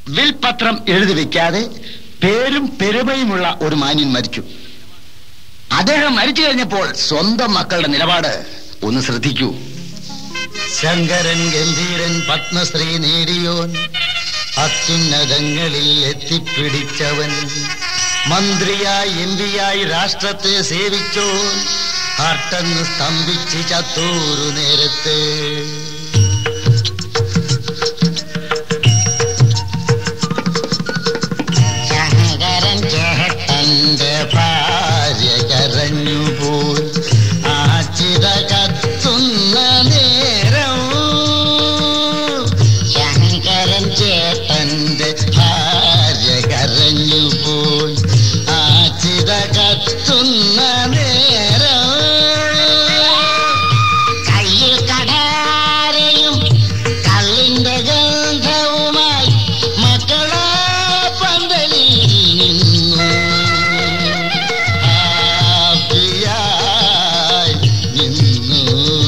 വിൽപത്രം എഴുതി വെക്കാതെ പേരും പെരുമയുമുള്ള ഒരു മാന്യൻ മരിച്ചു അദ്ദേഹം മരിച്ചു കഴിഞ്ഞപ്പോൾ സ്വന്തം മക്കളുടെ നിലപാട് ഒന്ന് ശ്രദ്ധിക്കൂ ശങ്കരൻ ഗംഭീരൻ പത്മശ്രീ നേടിയോൻ അത്യുന്നതങ്ങളിൽ എത്തിപ്പിടിച്ചവൻ മന്ത്രിയായി എം പിയായി രാഷ്ട്രത്തെ സേവിച്ചോൻ ഹട്ടെന്ന് സ്തംഭിച്ച് ചത്തൂരു നേരത്തെ ശങ്കരൻ ചേട്ടന്റെ ഭാര്യ കരഞ്ഞുപോയി ആ ചിത കത്തുന്ന നേരം ശങ്കരൻ ചേട്ടന്റെ ഭാര്യ കരഞ്ഞുപോയി ആ ചിത കത്തുന്ന നേരം കയ്യിൽ കടാരയും കള്ളിന്റെ ഗന്ധവുമായി മക്കളാ പന്തലിൽ നിന്നു ഹാപ്പിയായി നിന്നു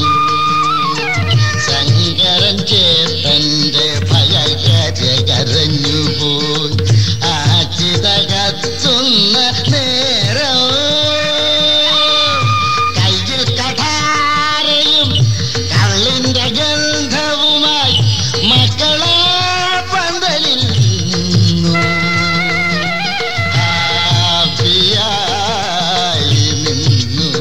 ശങ്കരൻ ചേട്ടന്റെ ഭയകര കരഞ്ഞു പോയി ആ ചിത കത്തുന്ന നേരം കയ്യിൽ കഠാരയും കള്ളിന്റെ ഗന്ധവുമായി മക്കളെ പന്തലിൽ നിന്നു ഹാപ്പിയായി നിന്നു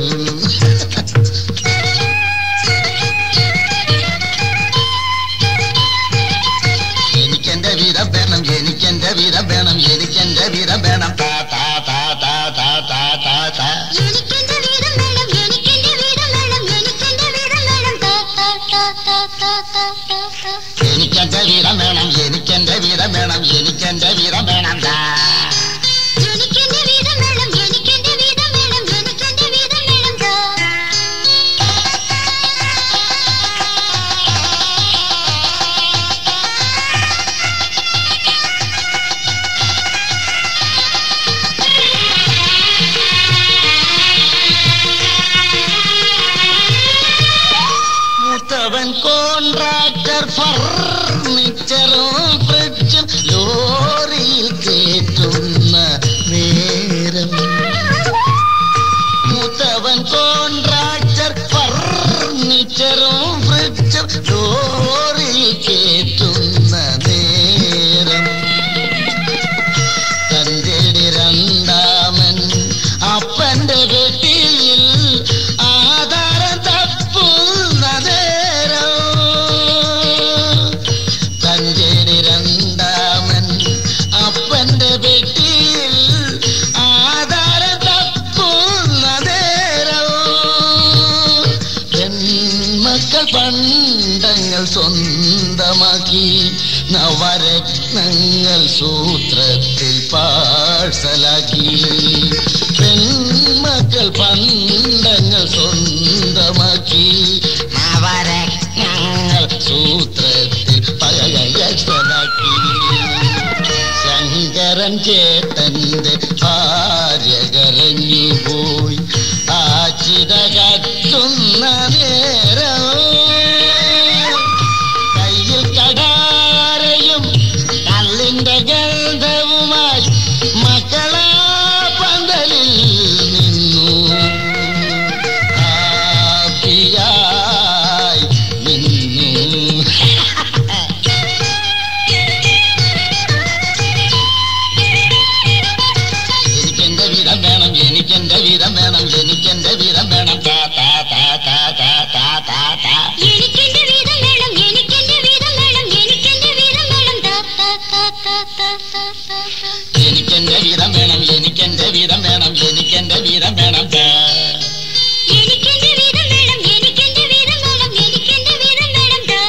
എനിക്കെന്റെ വീരം വേണം എനിക്കെന്റെ വീരം വേണം എനിക്കെന്റെ വീരം വേണം താ താ താ താ താ താ താ താ എനിക്കെന്റെ വീരം വേണം എനിക്കെന്റെ വീരം വേണം എനിക്കെന്റെ വീരം വേണം താ താ താ താ താ താ താ താ എനിക്കെന്റെ വീരം വേണം എനിക്കെന്റെ വീരം വേണം എനിക്കെന്റെ വീരം വേണം താ എനിക്കെന്റെ വീരം വേണം എനിക്കെന്റെ വീരം വേണം എനിക്കെന്റെ വീരം വേണം താ മൂത്തവൻ കോൺട്രാക്ടർ ഫർണിച്ചറും ഫ്രിഡ്ജും ലോറിയിൽ കേറ്റുന്ന നേരം മൂത്തവൻ കോൺട്രാക്ടർ ഫർണിച്ചറും ഫ്രിഡ്ജും ലോറിയിൽ കേറ്റുന്ന നേരം തന്റെ രണ്ടാമൻ അപ്പന്റെ വെട്ടിയിൽ ആധാരം തപ്പുന്ന നേരം തന്റെ രണ്ടാമൻ അപ്പന്റെ വെട്ടിയിൽ ആധാരം തപ്പുന്ന നേരം പെൺമക്കൾ പണ്ടങ്ങൾ സ്വന്തമാക്കി നവരത്നങ്ങൾ സൂത്രത്തിൽ പാഴ്സലാക്കി പെൺമക്കൾ പണ്ടങ്ങൾ സ്വന്തമാക്കി നവരത്നങ്ങൾ സൂത്രത്തിൽ പാഴ്സലാക്കി ശങ്കരൻ ചേട്ടന്റെ ഭാര്യ കരഞ്ഞുപോയി ആ ചിത കത്തുന്ന നേരം കയ്യിൽ കടാരയും കള്ളിന്റെ ഗന്ധവുമായി മക്കളാ പന്തലിൽ നിന്നു ഹാപ്പിയായി നിന്നു എനിക്കെന്റെ വീരം വേണം എനിക്കെന്റെ വീരം വേണം എനിക്കെന്റെ വീരം വേണം താ താ താ താ താ താ താ താ എനിക്കെന്റെ വീരം വേണം എനിക്കെന്റെ വീരം വേണം എനിക്കെന്റെ വീരം വേണം താ താ താ താ താ താ താ താ എനിക്കെന്റെ വീരം വേണം എനിക്കെന്റെ വീരം വേണം എനിക്കെന്റെ വീരം വേണം താ എനിക്കെന്റെ വീരം വേണം എനിക്കെന്റെ വീരം വേണം എനിക്കെന്റെ വീരം വേണം താ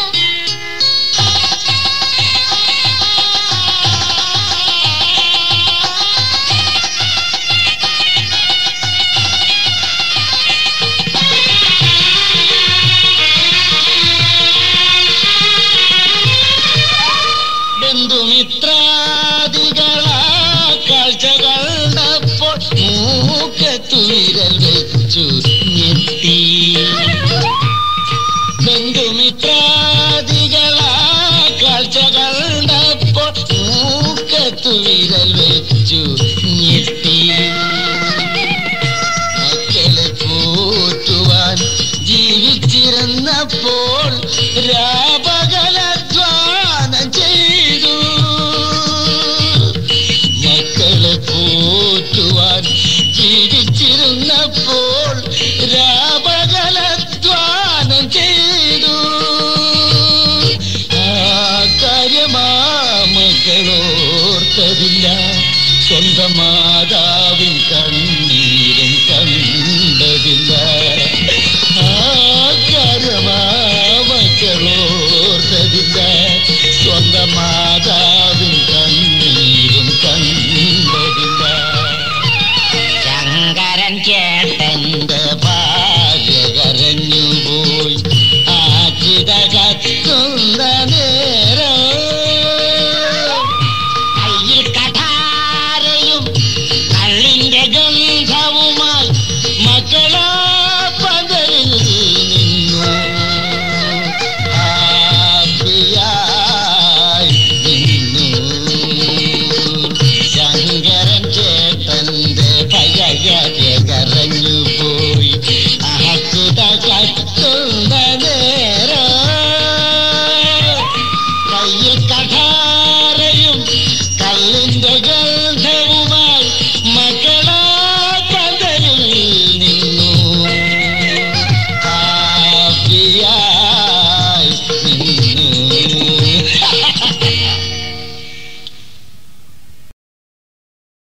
ആ കൊടുത്തതില്ല സ്വന്തമാകാൻ